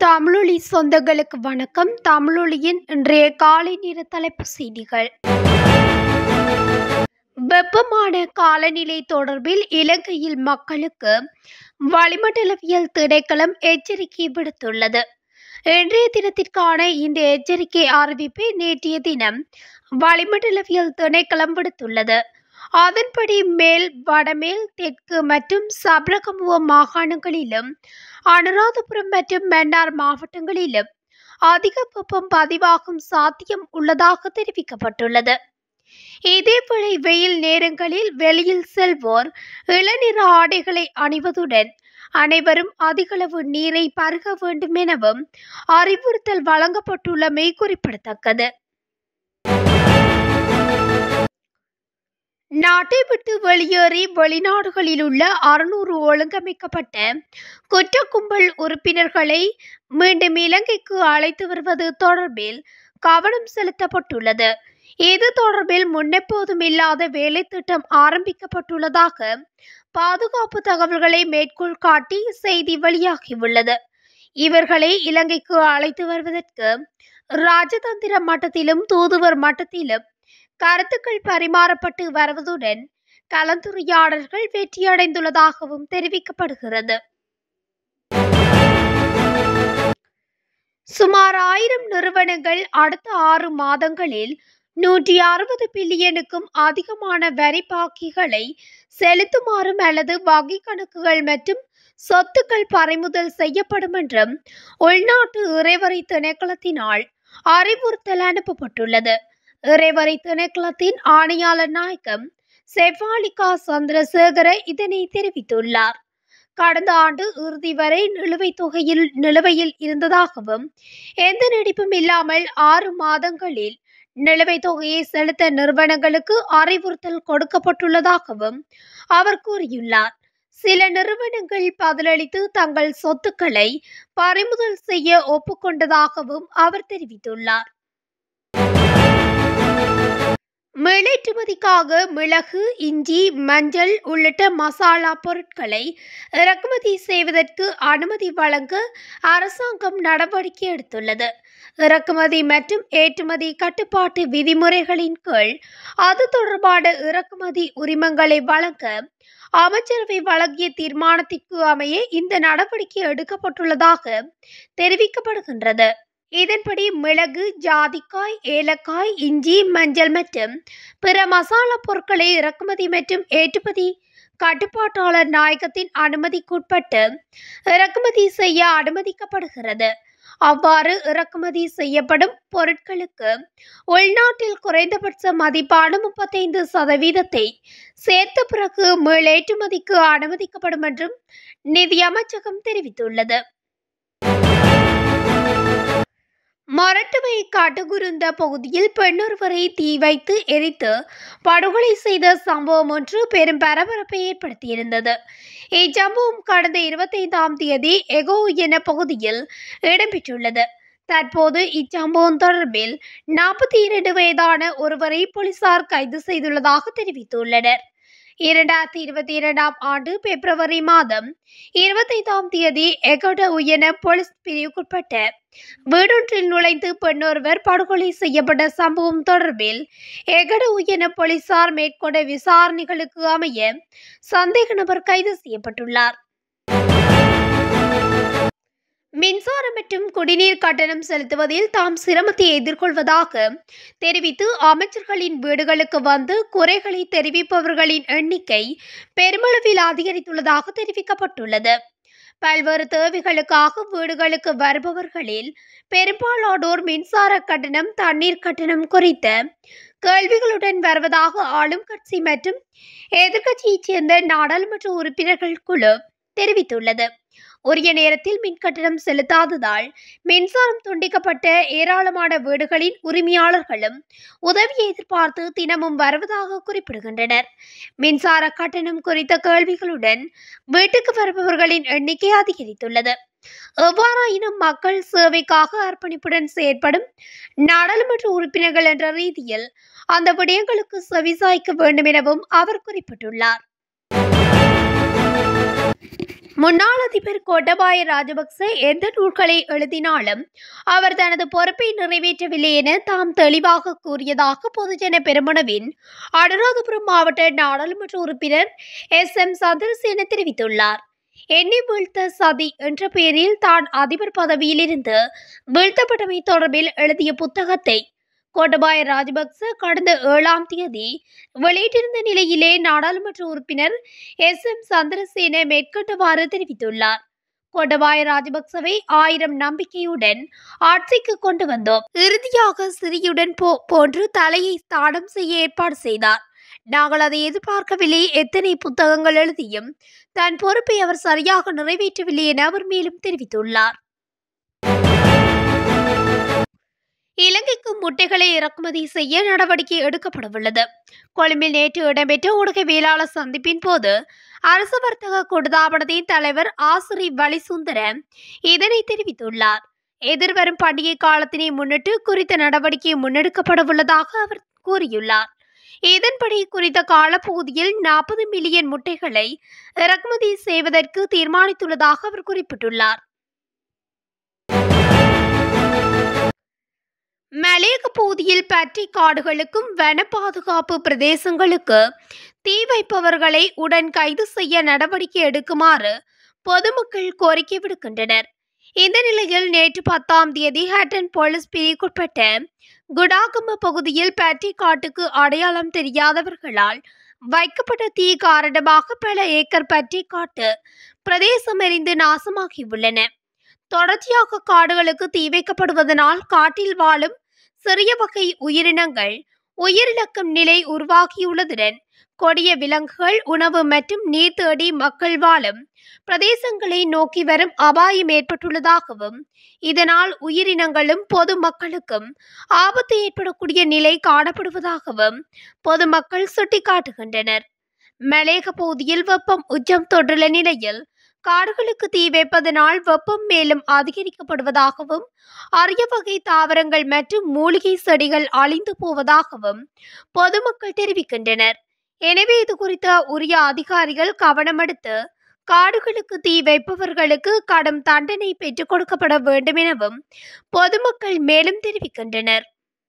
தமிழொலி சொந்தங்களுக்கு வணக்கம் தமிழொலியின் இன்றைய காலை நேர தலைப்பு செய்திகள் வெப்பமான காலநிலை தொடர்பில் இலங்கையில் மக்களுக்கு வளிமண்டலவியல் திணைக்களம் எச்சரிக்கை விடுத்துள்ளது இன்றைய தினத்திற்கான இந்த எச்சரிக்கை அறிவிப்பை நேற்றைய தினம் வளிமண்டலவியல் திணைக்களம் விடுத்துள்ளது அதன்படி மேல் வடமேல் தெற்கு மற்றும் சப்ரகமுவ மாகாணங்களிலும் அனுராதபுரம் மற்றும் மன்னார் மாவட்டங்களிலும் அதிக வெப்பம் பதிவாகும் சாத்தியம் உள்ளதாக தெரிவிக்கப்பட்டுள்ளது இதேவேளை வெயில் நேரங்களில் வெளியில் செல்வோர் இளநிற ஆடைகளை அணிவதுடன் அனைவரும் அதிகளவு நீரை பருக வேண்டும் எனவும் அறிவுறுத்தல் வழங்கப்பட்டுள்ளமை குறிப்பிடத்தக்கது நாட்டை விட்டு வெளியேறி வெளிநாடுகளில் உள்ள அறுநூறு ஒழுங்கமைக்கப்பட்ட குற்ற கும்பல் உறுப்பினர்களை மீண்டும் இலங்கைக்கு அழைத்து வருவது தொடர்பில் கவனம் செலுத்தப்பட்டுள்ளது இது தொடர்பில் முன்னெப்போதும் இல்லாத வேலை திட்டம் ஆரம்பிக்கப்பட்டுள்ளதாக பாதுகாப்பு தகவல்களை மேற்கோள் காட்டி செய்தி வெளியாகியுள்ளது இவர்களை இலங்கைக்கு அழைத்து வருவதற்கு ராஜதந்திர மட்டத்திலும் தூதுவர் மட்டத்திலும் கருத்துக்கள் பரிமாறப்பட்டு வருவதுடன் கலந்துரையாடல்கள் வெற்றியடைந்துள்ளதாகவும் தெரிவிக்கப்படுகிறது சுமார் ஆயிரம் நிறுவனங்கள் அடுத்த ஆறு மாதங்களில் நூற்றி அறுபது பில்லியனுக்கும் அதிகமான வரி பாக்கிகளை செலுத்துமாறும் அல்லது வங்கி கணக்குகள் மற்றும் சொத்துக்கள் பறிமுதல் செய்யப்படும் என்றும் உள்நாட்டு இறைவரை திணைக்களத்தினால் அறிவுறுத்தல் அனுப்பப்பட்டுள்ளது இறைவரை திணைக்களத்தின் ஆணையாளர் நாயகம் செஃபாலிகா சந்திரசேகர இதனை தெரிவித்துள்ளார் கடந்த ஆண்டு இறுதி வரை நிலுவைத் தொகையில் நிலுவையில் இருந்ததாகவும் எந்த நடிப்பும் இல்லாமல் ஆறு மாதங்களில் நிலுவைத் தொகையை செலுத்த நிறுவனங்களுக்கு அறிவுறுத்தல் கொடுக்கப்பட்டுள்ளதாகவும் அவர் கூறியுள்ளார் சில நிறுவனங்கள் பதிலளித்து தங்கள் சொத்துக்களை பறிமுதல் செய்ய ஒப்புக்கொண்டதாகவும் அவர் தெரிவித்துள்ளார் மிளேற்றுமதிக்காக மிளகு இஞ்சி மஞ்சள் உள்ளிட்ட மசாலா பொருட்களை இறக்குமதி செய்வதற்கு அனுமதி வழங்க அரசாங்கம் நடவடிக்கை எடுத்துள்ளது இறக்குமதி மற்றும் ஏற்றுமதி கட்டுப்பாட்டு விதிமுறைகளின் கீழ் அது தொடர்பான இறக்குமதி உரிமங்களை வழங்க அமைச்சரவை வழங்கிய தீர்மானத்திற்கு அமைய இந்த நடவடிக்கை எடுக்கப்பட்டுள்ளதாக தெரிவிக்கப்படுகின்றது இதன்படி மிளகு ஜாதிக்காய் ஏலக்காய் இஞ்சி மஞ்சள் மற்றும் பிற மசாலா பொருட்களை இறக்குமதி மற்றும் ஏற்றுமதி கட்டுப்பாட்டாளர் நாயகத்தின் அனுமதிக்குட்பட்டு இறக்குமதி செய்ய அனுமதிக்கப்படுகிறது அவ்வாறு இறக்குமதி செய்யப்படும் பொருட்களுக்கு உள்நாட்டில் குறைந்தபட்ச மதிப்பான முப்பத்தைந்து சதவீதத்தை சேர்த்த பிறகு மீளேற்றுமதிக்கு அனுமதிக்கப்படும் என்றும் நிதி அமைச்சகம் தெரிவித்துள்ளது மொரட்டுவை காட்டுகுருந்த பகுதியில் பெண்ணொருவரை தீ வைத்து எரித்து படுகொலை செய்த சம்பவம் ஒன்று பெரும் பரபரப்பை ஏற்படுத்தியிருந்தது இச்சம்பவம் கடந்த இருபத்தைந்தாம் தேதி எகோ என பகுதியில் இடம்பெற்றுள்ளது தற்போது இச்சம்பவம் தொடர்பில் நாற்பத்தி இரண்டு வயதான ஒருவரை போலீசார் கைது செய்துள்ளதாக தெரிவித்துள்ளனர் இரண்டாயிரத்தி இருபத்தி இரண்டாம் ஆண்டு பிப்ரவரி மாதம் இருபத்தைந்தாம் தேதி எகோட உயன போலீஸ் பிரிவுக்குட்பட்ட வீடொன்றில் நுழைந்து பெண்ணொருவர் படுகொலை செய்யப்பட்ட சம்பவம் தொடர்பில் எகட உயன போலீசார் மேற்கொண்ட விசாரணைகளுக்கு அமைய சந்தேக நபர் கைது செய்யப்பட்டுள்ளார் மின்சாரம் மற்றும் குடிநீர் கட்டணம் செலுத்துவதில் தாம் சிரமத்தை எதிர்கொள்வதாக தெரிவித்து அமைச்சர்களின் வீடுகளுக்கு வந்து குறைகளை தெரிவிப்பவர்களின் எண்ணிக்கை பெருமளவில் அதிகரித்துள்ளதாக தெரிவிக்கப்பட்டுள்ளது பல்வேறு தேவைகளுக்காக வீடுகளுக்கு வருபவர்களில் பெரும்பாலானோர் மின்சார கட்டணம் தண்ணீர் கட்டணம் குறித்த கேள்விகளுடன் வருவதாக ஆளும் கட்சி மற்றும் எதிர்க்கட்சியைச் சேர்ந்த நாடாளுமன்ற உறுப்பினர்கள் குழு தெரிவித்துள்ளது உரிய நேரத்தில் மின் கட்டணம் செலுத்தாததால் மின்சாரம் துண்டிக்கப்பட்ட ஏராளமான வீடுகளின் உரிமையாளர்களும் உதவியை எதிர்பார்த்து தினமும் வருவதாக குறிப்பிடுகின்றனர் மின்சார கட்டணம் குறித்த கேள்விகளுடன் வீட்டுக்கு வருபவர்களின் எண்ணிக்கை அதிகரித்துள்ளது எவ்வாறாயினும் மக்கள் சேவைக்காக அர்ப்பணிப்புடன் செயற்படும் நாடாளுமன்ற உறுப்பினர்கள் என்ற ரீதியில் அந்த விடயங்களுக்கு செவிசாய்க்க வேண்டும் எனவும் அவர் குறிப்பிட்டுள்ளார் முன்னாள் அதிபர் கோட்டபாய ராஜபக்ச எந்த நூல்களை எழுதினாலும் அவர் தனது பொறுப்பை நிறைவேற்றவில்லை என தாம் தெளிவாக கூறியதாக பொதுஜன பெருமனவின் அனுராதபுரம் மாவட்ட நாடாளுமன்ற உறுப்பினர் எஸ் எம் சந்திரசேன தெரிவித்துள்ளார் எண்ணி வீழ்த்த சதி என்ற பெயரில் தான் அதிபர் பதவியிலிருந்து வீழ்த்தப்பட்டமை தொடர்பில் எழுதிய புத்தகத்தை கோட்டபாய ராஜபக்ச கடந்த ஏழாம் தேதி வெளியிட்டிருந்த நிலையிலே நாடாளுமன்ற உறுப்பினர் எஸ் எம் சந்திரசேன மேற்கண்டவாறு தெரிவித்துள்ளார் கோட்டபாய ராஜபக்சவை ஆயிரம் நம்பிக்கையுடன் ஆட்சிக்கு கொண்டு வந்தோம் இறுதியாக சிறியுடன் போ போன்று தலையை தாடம் செய்ய ஏற்பாடு செய்தார் நாங்கள் அதை எதிர்பார்க்கவில்லை எத்தனை புத்தகங்கள் எழுதியும் தன் பொறுப்பை அவர் சரியாக நிறைவேற்றவில்லை என அவர் மேலும் தெரிவித்துள்ளார் இலங்கைக்கு முட்டைகளை இறக்குமதி செய்ய நடவடிக்கை எடுக்கப்படவுள்ளது கொழும்பில் நேற்று இடம்பெற்ற ஊடகவியலாளர் சந்திப்பின் போது அரசு வர்த்தக கூட்டுத்தாபனத்தின் தலைவர் ஆசிரி வலிசுந்தர இதனை தெரிவித்துள்ளார் எதிர்வரும் பண்டிகை காலத்தினை முன்னிட்டு குறித்த நடவடிக்கை முன்னெடுக்கப்படவுள்ளதாக அவர் கூறியுள்ளார் இதன்படி குறித்த காலப்பகுதியில் நாற்பது மில்லியன் முட்டைகளை இறக்குமதி செய்வதற்கு தீர்மானித்துள்ளதாக அவர் குறிப்பிட்டுள்ளார் மலையக பகுதியில் பற்றி காடுகளுக்கும் வன பாதுகாப்பு பிரதேசங்களுக்கு தீ வைப்பவர்களை உடன் கைது செய்ய நடவடிக்கை எடுக்குமாறு பொதுமக்கள் கோரிக்கை விடுக்கின்றனர் இந்த நிலையில் நேற்று பத்தாம் தேதி ஹேட்டன் போலீஸ் பிரிவுக்குட்பட்ட குடாகம பகுதியில் பற்றி காட்டுக்கு அடையாளம் தெரியாதவர்களால் வைக்கப்பட்ட தீ காரணமாக பல ஏக்கர் பற்றி காட்டு பிரதேசம் எரிந்து நாசமாகியுள்ளன தொடர்ச்சியாக காடுகளுக்கு தீ வைக்கப்படுவதனால் காட்டில் வாழும் சிறிய வகை உயிரினங்கள் உயிரிழக்கும் நிலை உருவாகியுள்ளதுடன் கொடிய விலங்குகள் உணவு மற்றும் நீர் தேடி மக்கள் வாழும் பிரதேசங்களை நோக்கி வரும் அபாயம் ஏற்பட்டுள்ளதாகவும் இதனால் உயிரினங்களும் பொதுமக்களுக்கும் ஆபத்து ஏற்படக்கூடிய நிலை காணப்படுவதாகவும் பொதுமக்கள் சுட்டிக்காட்டுகின்றனர் மலேக பகுதியில் வெப்பம் உச்சம் தொற்றுள்ள நிலையில் காடுகளுக்கு தீ வைப்பதனால் வெப்பம் மேலும் அதிகரிக்கப்படுவதாகவும் அரிய வகை தாவரங்கள் மற்றும் மூலிகை செடிகள் அழிந்து போவதாகவும் பொதுமக்கள் தெரிவிக்கின்றனர் எனவே இது குறித்த உரிய அதிகாரிகள் கவனம் எடுத்து காடுகளுக்கு தீ வைப்பவர்களுக்கு கடும் தண்டனை பெற்றுக் கொடுக்கப்பட வேண்டும் எனவும் பொதுமக்கள் மேலும் தெரிவிக்கின்றனர்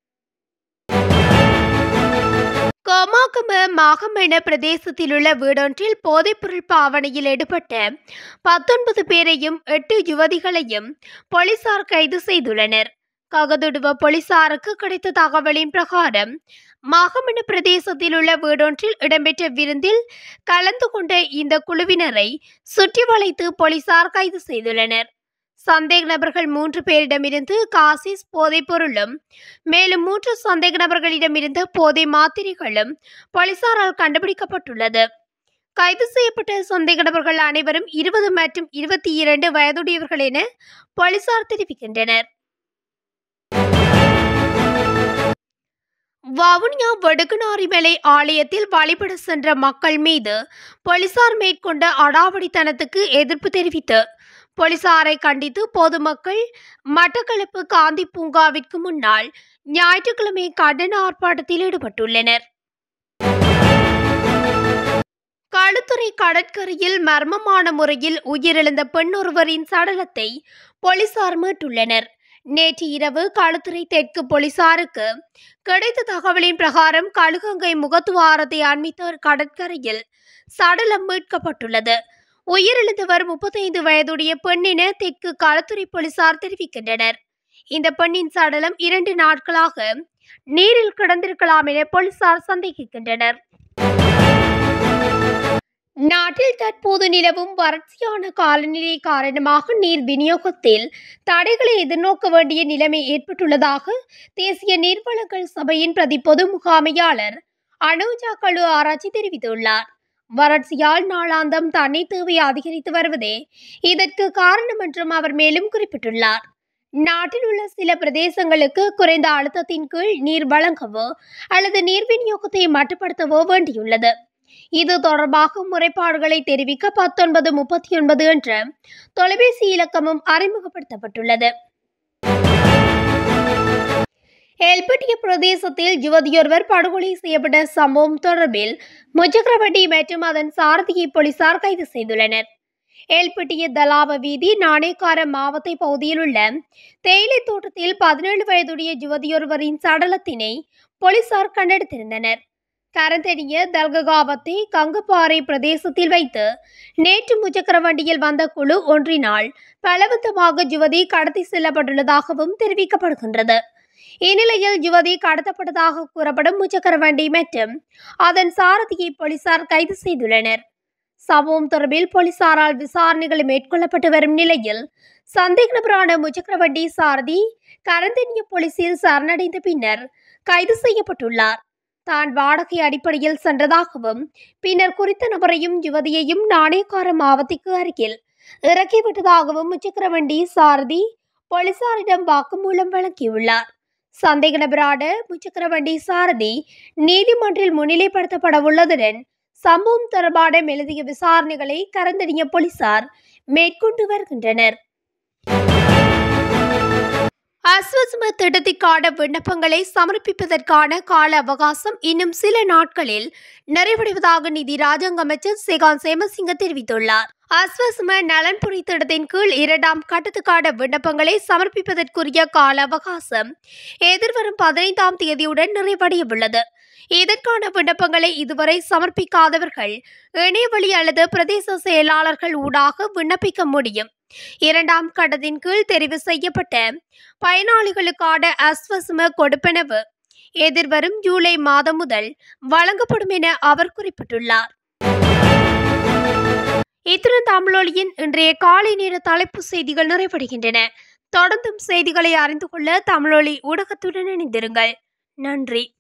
கோமாகம மாகமென பிரதேசத்தில் உள்ள வீடொன்றில் போதைப்பொருள் பாவனையில் ஈடுபட்ட பத்தொன்பது பேரையும் எட்டு யுவதிகளையும் போலீசார் கைது செய்துள்ளனர் ககதுடுவ போலீசாருக்கு கிடைத்த தகவலின் பிரகாரம் மாகமன பிரதேசத்தில் உள்ள வீடொன்றில் இடம்பெற்ற விருந்தில் கலந்து கொண்ட இந்த குழுவினரை சுற்றி வளைத்து போலீசார் கைது செய்துள்ளனர் சந்தேக நபர்கள் மூன்று பேரிடமிருந்து காசிஸ் போதைப் பொருளும் மேலும் மூன்று சந்தேக நபர்களிடமிருந்து போதை மாத்திரைகளும் போலீசாரால் கண்டுபிடிக்கப்பட்டுள்ளது கைது செய்யப்பட்ட சந்தேக நபர்கள் அனைவரும் இருபது மற்றும் இருபத்தி இரண்டு வயதுடையவர்கள் என போலீசார் தெரிவிக்கின்றனர் வவுனியா வடுகுநாரிமலை ஆலயத்தில் வழிபட சென்ற மக்கள் மீது போலீசார் மேற்கொண்ட அடாவடித்தனத்துக்கு எதிர்ப்பு தெரிவித்து போலீசாரை கண்டித்து பொதுமக்கள் மட்டக்களப்பு காந்தி பூங்காவிற்கு முன்னால் ஞாயிற்றுக்கிழமை கண்டன ஆர்ப்பாட்டத்தில் ஈடுபட்டுள்ளனர் களுத்துறை கடற்கரையில் மர்மமான முறையில் உயிரிழந்த பெண் ஒருவரின் சடலத்தை போலீசார் மீட்டுள்ளனர் நேற்று இரவு களுத்துறை தெற்கு போலீசாருக்கு கிடைத்த தகவலின் பிரகாரம் கழுகங்கை முகத்துவாரத்தை அண்மித்த கடற்கரையில் சடலம் மீட்கப்பட்டுள்ளது உயிரிழந்தவர் முப்பத்தைந்து வயதுடைய பெண் என தெற்கு களத்துறை போலீசார் தெரிவிக்கின்றனர் இந்த பெண்ணின் சடலம் இரண்டு நாட்களாக நீரில் கிடந்திருக்கலாம் என போலீசார் சந்தேகிக்கின்றனர் நாட்டில் தற்போது நிலவும் வறட்சியான காலநிலை காரணமாக நீர் விநியோகத்தில் தடைகளை எதிர்நோக்க வேண்டிய நிலைமை ஏற்பட்டுள்ளதாக தேசிய நீர்வளங்கள் சபையின் பிரதி பொது முகாமையாளர் அனுஜா கழு ஆராய்ச்சி தெரிவித்துள்ளார் வறட்சியால் நாளாந்தம் தண்ணீர் தேவை அதிகரித்து வருவதே இதற்கு காரணம் என்றும் அவர் மேலும் குறிப்பிட்டுள்ளார் நாட்டில் உள்ள சில பிரதேசங்களுக்கு குறைந்த அழுத்தத்தின் கீழ் நீர் வழங்கவோ அல்லது நீர் விநியோகத்தை மட்டுப்படுத்தவோ வேண்டியுள்ளது இது தொடர்பாக முறைப்பாடுகளை தெரிவிக்க பத்தொன்பது முப்பத்தி ஒன்பது என்ற தொலைபேசி இலக்கமும் அறிமுகப்படுத்தப்பட்டுள்ளது எல்பட்டிய பிரதேசத்தில் யுவதியொருவர் படுகொலை செய்யப்பட்ட சம்பவம் தொடர்பில் முஜக்ரவட்டி மற்றும் அதன் சாரதியை போலீசார் கைது செய்துள்ளனர் எல்பிட்டிய தலாவ வீதி நாணயக்கார மாவத்தை பகுதியில் உள்ள தேயிலை தோட்டத்தில் பதினேழு வயதுடைய யுவதியொருவரின் சடலத்தினை போலீசார் கண்டெடுத்திருந்தனர் கரந்தெனிய தல்ககாவத்தை கங்குப்பாறை பிரதேசத்தில் வைத்து நேற்று முச்சக்கர வண்டியில் வந்த குழு ஒன்றினால் பலவந்தமாக யுவதி கடத்தி செல்லப்பட்டுள்ளதாகவும் தெரிவிக்கப்படுகின்றது இந்நிலையில் யுவதி கடத்தப்பட்டதாக கூறப்படும் முச்சக்கர வண்டி மற்றும் அதன் சாரதியை போலீசார் கைது செய்துள்ளனர் சம்பவம் தொடர்பில் போலீசாரால் விசாரணைகள் மேற்கொள்ளப்பட்டு வரும் நிலையில் சந்தேக நபரான முச்சக்கர வண்டி சாரதி கரந்தெனிய போலீசில் சரணடைந்த பின்னர் கைது செய்யப்பட்டுள்ளார் தான் வாடகை அடிப்படையில் சென்றதாகவும் பின்னர் குறித்த நபரையும் யுவதியையும் நாணயக்கார மாவத்திற்கு அருகில் இறக்கிவிட்டதாகவும் முச்சக்கர வண்டி சாரதி போலீசாரிடம் வாக்குமூலம் வழங்கியுள்ளார் சந்தேக நபரான முச்சக்கர வண்டி சாரதி நீதிமன்றில் முன்னிலைப்படுத்தப்பட உள்ளதுடன் சம்பவம் தொடர்பான மெழுதிய விசாரணைகளை கரந்தெறிய போலீசார் மேற்கொண்டு வருகின்றனர் அஸ்வசம திட்டத்திற்கான விண்ணப்பங்களை சமர்ப்பிப்பதற்கான கால அவகாசம் இன்னும் சில நாட்களில் நிறைவடைவதாக நிதி ராஜாங்க அமைச்சர் சேகான் சேமசிங்க தெரிவித்துள்ளார் அஸ்வசம நலன்புரி திட்டத்தின் கீழ் இரண்டாம் கட்டத்துக்கான விண்ணப்பங்களை சமர்ப்பிப்பதற்குரிய கால அவகாசம் எதிர்வரும் பதினைந்தாம் தேதியுடன் நிறைவடையவுள்ளது இதற்கான விண்ணப்பங்களை இதுவரை சமர்ப்பிக்காதவர்கள் இணையவழி அல்லது பிரதேச செயலாளர்கள் ஊடாக விண்ணப்பிக்க முடியும் இரண்டாம் கட்டத்தின் கீழ் தெரிவு செய்யப்பட்ட பயனாளிகளுக்கான அஸ்வசம கொடுப்பனவு எதிர்வரும் ஜூலை மாதம் முதல் வழங்கப்படும் என அவர் குறிப்பிட்டுள்ளார் இத்துடன் தமிழொலியின் இன்றைய காலை நேர தலைப்பு செய்திகள் நிறைவடைகின்றன தொடர்ந்தும் செய்திகளை அறிந்து கொள்ள தமிழொலி ஊடகத்துடன் இணைந்திருங்கள் நன்றி